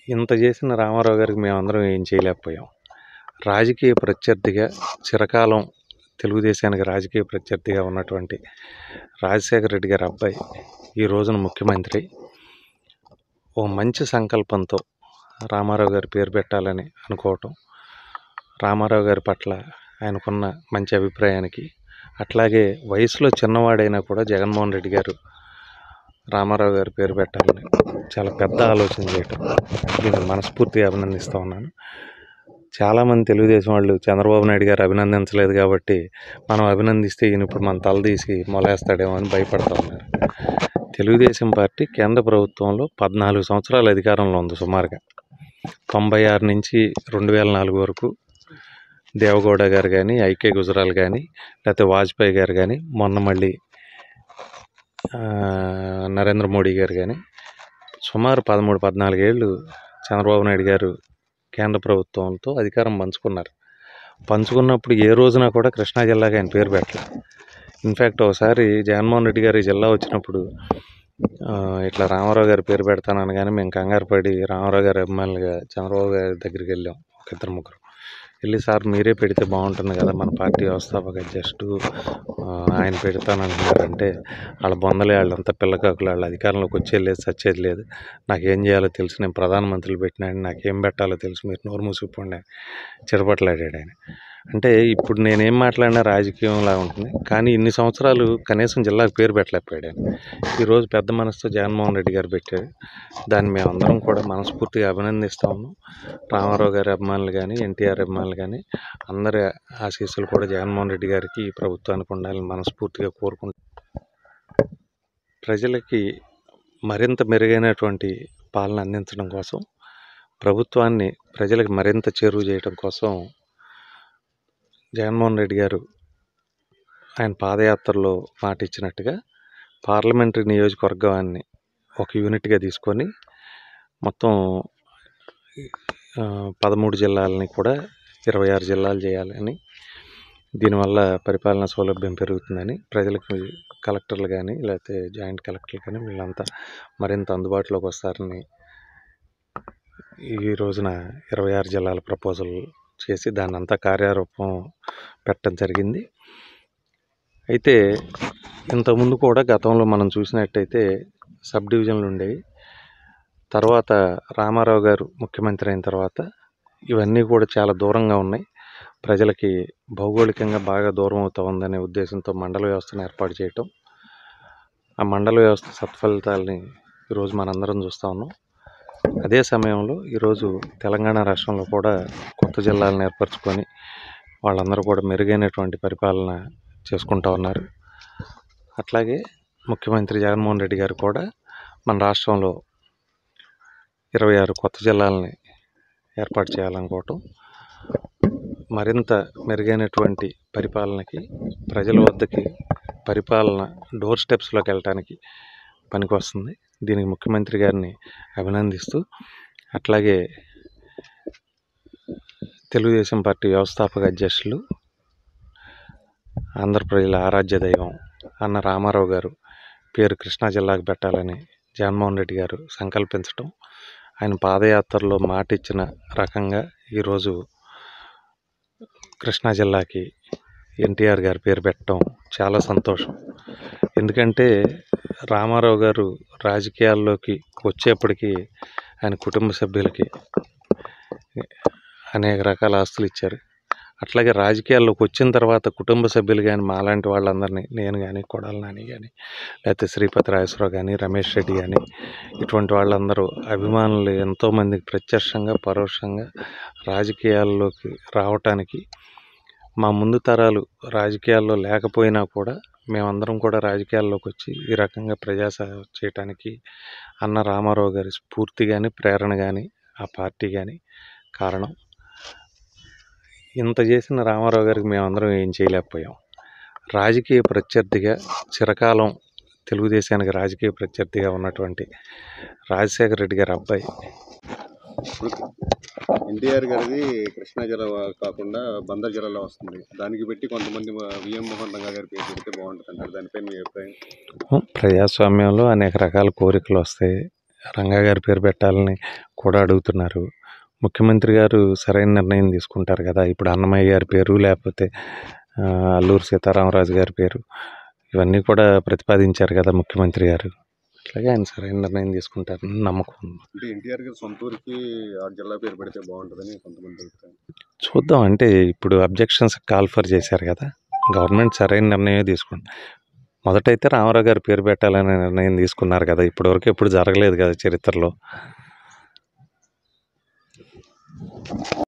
ఇంత చేసిన రామారావు గారికి మేమందరం ఏం చేయలేకపోయాం రాజకీయ ప్రత్యర్థిగా చిరకాలం తెలుగుదేశానికి రాజకీయ ప్రత్యర్థిగా ఉన్నటువంటి రాజశేఖర రెడ్డి గారి అబ్బాయి ఈ రోజున ముఖ్యమంత్రి ఓ మంచి సంకల్పంతో రామారావు గారి పేరు పెట్టాలని అనుకోవటం రామారావు గారి పట్ల ఆయనకున్న మంచి అభిప్రాయానికి అట్లాగే వయసులో చిన్నవాడైనా కూడా జగన్మోహన్ రెడ్డి గారు రామారావు గారి పేరు పెట్టాలని చాలా పెద్ద ఆలోచన చేయటం దీన్ని మనస్ఫూర్తిగా అభినందిస్తూ ఉన్నాను చాలామంది తెలుగుదేశం వాళ్ళు చంద్రబాబు నాయుడు గారు అభినందించలేదు కాబట్టి మనం అభినందిస్తే ఈయన ఇప్పుడు మన తల తీసి మొలేస్తాడేమో అని భయపడతా ఉన్నారు తెలుగుదేశం పార్టీ కేంద్ర ప్రభుత్వంలో పద్నాలుగు సంవత్సరాల అధికారంలో ఉంది సుమారుగా తొంభై ఆరు నుంచి రెండు వేల నాలుగు వరకు దేవగౌడ గారు కానీ ఐకే గుజరాల్ కానీ లేకపోతే వాజ్పేయి గారు కానీ మొన్న మళ్ళీ ఆ, నరేంద్ర మోడీ గారు కానీ సుమారు పదమూడు పద్నాలుగేళ్ళు చంద్రబాబు నాయుడు గారు కేంద్ర ప్రభుత్వంతో అధికారం పంచుకున్నారు పంచుకున్నప్పుడు ఏ రోజున కూడా కృష్ణా జిల్లాకి ఆయన పేరు పెట్టలేదు ఇన్ఫ్యాక్ట్ ఒకసారి జగన్మోహన్ రెడ్డి గారు ఈ జిల్లా వచ్చినప్పుడు ఆ, ఇట్లా రామారావు గారి పేరు పెడతానని కానీ మేము కంగారు పడి రామారావు గారి అభిమానులుగా చంద్రబాబు గారి దగ్గరికి వెళ్ళాం ఒక ఇద్దరు ముగ్గురు వెళ్ళి సార్ మీరే పెడితే బాగుంటుంది కదా మన పార్టీ వ్యవస్థాపక జస్ట్ ఆయన పెడతానంటున్నారంటే వాళ్ళ బొందలే వాళ్ళంతా పిల్లకాకులు వాళ్ళ అధికారంలోకి వచ్చేది లేదు సచ్చేది లేదు నాకేం చేయాలో తెలుసు నేను ప్రధానమంత్రులు పెట్టినాను నాకేం పెట్టాలో తెలుసు మీరు నోరు మూసుకుపోండి చిరపట్లాడాడు ఆయన అంటే ఇప్పుడు నేనేం మాట్లాడినా రాజకీయంలా ఉంటుంది కానీ ఇన్ని సంవత్సరాలు కనీసం జిల్లాకు పేరు పెట్టలేకపోయాడు ఆయన ఈరోజు పెద్ద మనసుతో జగన్మోహన్ రెడ్డి గారు పెట్టారు దాన్ని మేమందరం కూడా మనస్ఫూర్తిగా అభినందిస్తా ఉన్నాం రామారావు గారి అభిమానులు కానీ ఎన్టీఆర్ అభిమానులు కానీ అందరి ఆశీస్సులు కూడా జగన్మోహన్ రెడ్డి గారికి ఈ ప్రభుత్వానికి ఉండాలని మనస్ఫూర్తిగా కోరుకుంటున్నాం ప్రజలకి మరింత మెరుగైనటువంటి పాలన అందించడం కోసం ప్రభుత్వాన్ని ప్రజలకు మరింత చేరువ చేయడం కోసం జగన్మోహన్ రెడ్డి గారు ఆయన పాదయాత్రలో మాట ఇచ్చినట్టుగా పార్లమెంటరీ నియోజకవర్గాన్ని ఒక యూనిట్గా తీసుకొని మొత్తం ఆ, పదమూడు జిల్లాలని కూడా ఇరవై ఆరు జిల్లాలు చేయాలని దీనివల్ల పరిపాలనా సౌలభ్యం పెరుగుతుందని ప్రజలకు కలెక్టర్లు కానీ లేకపోతే జాయింట్ కలెక్టర్లు కానీ వీళ్ళంతా మరింత అందుబాటులోకి వస్తారని ఈ రోజున ఇరవై ఆరు జిల్లాల ప్రపోజల్ చేసి దాన్ని అంతా కార్యారూపం పెట్టడం జరిగింది అయితే ఇంతకుముందు కూడా గతంలో మనం చూసినట్టయితే సబ్ డివిజన్లు ఉండేవి తర్వాత రామారావు గారు ముఖ్యమంత్రి అయిన తర్వాత ఇవన్నీ కూడా చాలా దూరంగా ఉన్నాయి ప్రజలకి భౌగోళికంగా బాగా దూరం అవుతూ ఉందనే ఉద్దేశంతో మండల వ్యవస్థను ఏర్పాటు చేయటం ఆ మండల వ్యవస్థ సత్ఫలితాలని ఈరోజు మనందరం చూస్తూ ఉన్నాం అదే సమయంలో ఈరోజు తెలంగాణ రాష్ట్రంలో కూడా కొత్త జిల్లాలను ఏర్పరచుకొని వాళ్ళందరూ కూడా మెరుగైనటువంటి పరిపాలన చేసుకుంటూ ఉన్నారు అట్లాగే ముఖ్యమంత్రి జగన్మోహన్ రెడ్డి గారు కూడా మన రాష్ట్రంలో ఇరవై ఆరు కొత్త జిల్లాలని ఏర్పాటు చేయాలనుకోవటం మరింత మెరుగైనటువంటి పరిపాలనకి ప్రజల వద్దకి పరిపాలన డోర్ స్టెప్స్లోకి వెళ్ళటానికి పనికి వస్తుంది దీనికి ముఖ్యమంత్రి గారిని అభినందిస్తూ అట్లాగే తెలుగుదేశం పార్టీ వ్యవస్థాపక అధ్యక్షులు ఆంధ్ర ప్రజల ఆరాధ్య దైవం అన్న రామారావు గారు పేరు కృష్ణా జిల్లాకు పెట్టాలని జగన్మోహన్ రెడ్డి గారు సంకల్పించటం ఆయన పాదయాత్రలో మాట ఇచ్చిన రకంగా ఈరోజు కృష్ణా జిల్లాకి ఎన్టీఆర్ గారి పేరు పెట్టడం చాలా సంతోషం ఎందుకంటే రామారావు గారు రాజకీయాల్లోకి వచ్చేప్పటికి ఆయన కుటుంబ సభ్యులకి అనేక రకాల ఆస్తులు ఇచ్చారు అట్లాగే రాజకీయాల్లోకి వచ్చిన తర్వాత కుటుంబ సభ్యులు కానీ మాలాంటి వాళ్ళందరినీ నేను కానీ కొడాలి నాని కానీ లేకపోతే శ్రీపతి రాజేశ్వరరావు కానీ రమేష్ రెడ్డి కానీ ఇటువంటి వాళ్ళందరూ అభిమానులు ఎంతోమందికి ప్రత్యక్షంగా పరోక్షంగా రాజకీయాల్లోకి రావటానికి మా ముందు తరాలు రాజకీయాల్లో లేకపోయినా కూడా మేమందరం కూడా రాజకీయాల్లోకి వచ్చి ఈ రకంగా ప్రజాసేవ చేయటానికి అన్న రామారావు గారి స్ఫూర్తి కానీ ప్రేరణ కానీ ఆ పార్టీ కానీ కారణం ఇంత చేసిన రామారావు గారికి మేమందరం ఏం చేయలేకపోయాం రాజకీయ ప్రత్యర్థిగా చిరకాలం తెలుగుదేశానికి రాజకీయ ప్రత్యర్థిగా ఉన్నటువంటి రాజశేఖర రెడ్డి గారి అబ్బాయి ఎన్టీఆర్ గారిది కృష్ణా జిల్లా కాకుండా బందర్ జిల్లాలో వస్తుంది దానికి పెట్టి కొంతమంది మా విఎం మోహన్ రంగా గారి పేరు పెడితే బాగుంటుంది అంటారు దానిపై మీ అభిప్రాయం ప్రజాస్వామ్యంలో అనేక రకాల కోరికలు వస్తాయి రంగా గారి పేరు పెట్టాలని కూడా అడుగుతున్నారు ముఖ్యమంత్రి గారు సరైన నిర్ణయం తీసుకుంటారు కదా ఇప్పుడు అన్నమయ్య గారి పేరు లేకపోతే ఆ, అల్లూరు సీతారామరాజు గారి పేరు ఇవన్నీ కూడా ప్రతిపాదించారు కదా ముఖ్యమంత్రి గారు అట్లాగే ఆయన సరైన నిర్ణయం తీసుకుంటారని నమ్మకం ఉంది. అంటే ఎన్టీఆర్ గారి సొంత ఊరికి ఆ జిల్లా పేరు పెడితే బాగుంటుందని కొంతమంది అభిప్రాయం చూద్దాం అంటే ఇప్పుడు అబ్జెక్షన్స్ కాల్ ఫర్ చేశారు కదా గవర్నమెంట్ సరైన నిర్ణయం తీసుకుంది మొదటైతే రామారావు గారి పేరు పెట్టాలనే నిర్ణయం తీసుకున్నారు కదా ఇప్పటివరకు ఎప్పుడు జరగలేదు కదా చరిత్రలో